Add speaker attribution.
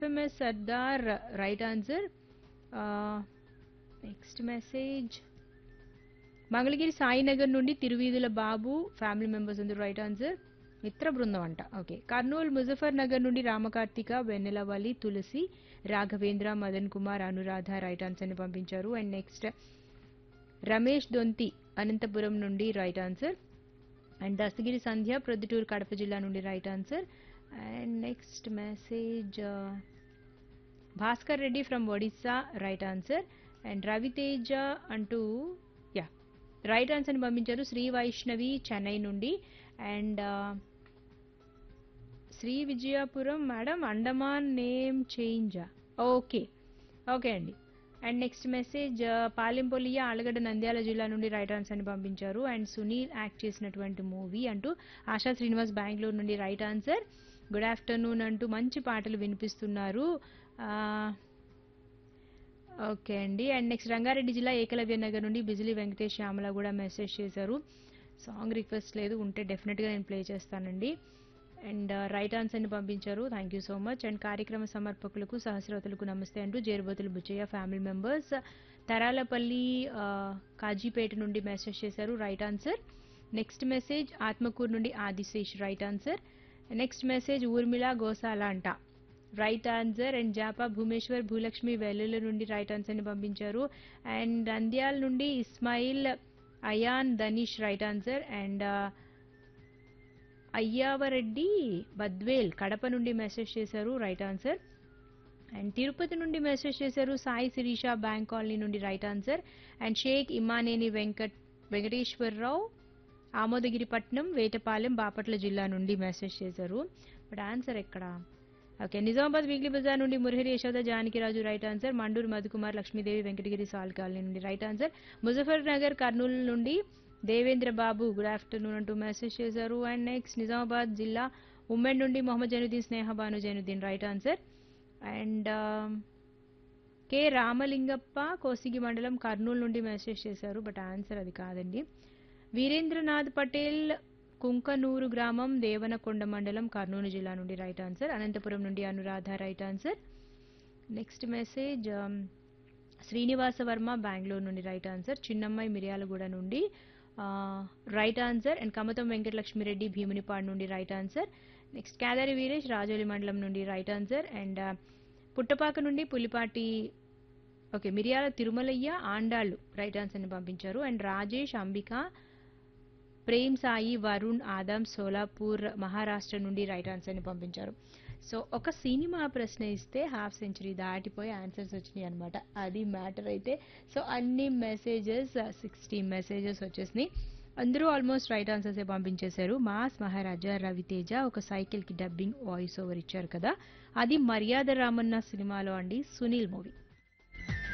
Speaker 1: FMS Sardar right answer next message Mangalagiri Sainagar నుండి Thiruveedhula Babu family members ఉంది right answer మిత్ర బృందం అంట ఓకే కర్నూలు ముజఫర్ నగర్ నుండి రామకార్తిక వెన్నెలవల్లి తులసి రాఘవేంద్ర మదన్ కుమార్ అనురాధ రైట్ ఆన్సర్ ని పంపించారు అండ్ నెక్స్ట్ రమేష్ దొంతి అనంతపురం నుండి right answer and Dastagiri Sandhya Proddatur Kadapa జిల్లా నుండి right answer and next message Bhaskar Reddy from Odisha right answer and Raviteja అంటూ యా రైట్ ఆన్సర్ని పంపించారు శ్రీ వైష్ణవి చెన్నై నుండి and Shri Vijayapuram madam Andaman name చేంజా ఓకే ఓకే అండి అండ్ నెక్స్ట్ మెసేజ్ పాలెంపొలియ ఆలగడ్డ నంద్యాల జిల్లా నుండి రైట్ ఆన్సర్ అని పంపించారు అండ్ సునీల్ యాక్ట్ చేసినటువంటి మూవీ అంటూ ఆశా శ్రీనివాస్ బెంగళూరు నుండి రైట్ ఆన్సర్ గుడ్ ఆఫ్టర్నూన్ అంటూ మంచి పాటలు వినిపిస్తున్నారు ఓకే అండి అండ్ నెక్స్ట్ రంగారెడ్డి జిల్లా ఏకలవ్య నగర్ నుండి బిజిలీ వెంకటేష్ శ్యామల కూడా మెసేజ్ చేశారు సాంగ్ రిక్వెస్ట్ లేదు ఉంటే డెఫినెట్గా నేను ప్లే చేస్తానండి అండ్ రైట్ ఆన్సర్ని పంపించారు thank you so much and కార్యక్రమ సమర్పకులకు సహస్రవతులకు నమస్తే అంటూ జేరుబతులు బుచ్చయ్య ఫ్యామిలీ మెంబర్స్ తరాలపల్లి ఆ, కాజీపేట నుండి మెసేజ్ చేశారు right answer next message Atmakur నుండి Adishesh right answer next message Urmila Gosala అంట రైట్ ఆన్సర్ అండ్ జాపా భూమేశ్వర్ భూలక్ష్మి వెల్లుల నుండి రైట్ ఆన్సర్ని పంపించారు అండ్ నంద్యాల నుండి Ismail Ayaan Danish right answer and Ayyavareddy Badvel Kadapa నుండి మెసేజ్ చేశారు రైట్ ఆన్సర్ అండ్ తిరుపతి నుండి మెసేజ్ చేశారు సాయి శిరీష బ్యాంక్ కాలనీ నుండి right answer and Sheikh Imaneni Venkat Venkateswararao Amodagiripatnam Vetapalem Bapatla జిల్లా నుండి మెసేజ్ చేశారు బట్ ఆన్సర్ ఎక్కడ ఓకే నిజామాబాద్ వీక్లీ బజార్ నుండి మురహరి యశోద జానకిరాజు రైట్ ఆన్సర్ మండూరు మధుకుమార్ లక్ష్మీదేవి వెంకటగిరి సాల్ కాలనీ నుండి రైట్ ఆన్సర్ ముజఫర్ నగర్ కర్నూలు నుండి దేవేంద్ర బాబు గుడ్ ఆఫ్టర్నూన్ అంటూ మెసేజ్ చేశారు అండ్ నెక్స్ట్ నిజామాబాద్ జిల్లా ఉమ్మెడ్ నుండి Mohammed Zainuddin Sneha Bhanu Zainuddin right answer and K Ramalingappa Kosigi మండలం కర్నూలు నుండి మెసేజ్ చేశారు బట్ ఆన్సర్ అది కాదండి వీరేంద్రనాథ్ పటేల్ కుంకనూరు గ్రామం దేవనకొండ మండలం కర్నూలు జిల్లా నుండి రైట్ ఆన్సర్ అనంతపురం నుండి Anuradha right answer next message Srinivasa Varma Bengaluru నుండి రైట్ ఆన్సర్ చిన్నమ్మాయి మిర్యాలగూడ నుండి right answer and Kamatham Venkatalakshmireddy Bhimunipadu నుండి right answer next Kedari Veeresh Rajoli మండలం నుండి రైట్ ఆన్సర్ అండ్ పుట్టపాక నుండి పులిపాటి ఓకే మిరియాల తిరుమలయ్య ఆండాళ్ళు రైట్ ఆన్సర్ని పంపించారు అండ్ రాజేష్ అంబిక ప్రేమ్ సాయి వరుణ్ ఆదమ్ సోలాపూర్ మహారాష్ట్ర నుండి రైట్ ఆన్సర్ని పంపించారు సో ఒక సినిమా ప్రశ్న ఇస్తే హాఫ్ సెంచరీ దాటిపోయి ఆన్సర్స్ వచ్చినాయి అనమాట అది మ్యాటర్ అయితే సో అన్ని మెసేజెస్ సిక్స్టీ మెసేజెస్ వచ్చేసినాయి అందరూ ఆల్మోస్ట్ రైట్ ఆన్సర్సే పంపించేశారు మాస్ మహారాజా రవితేజ ఒక సైకిల్కి డబ్బింగ్ వాయిస్ ఓవర్ ఇచ్చారు కదా అది మర్యాద రామన్న సినిమాలో అండి సునీల్ మూవీ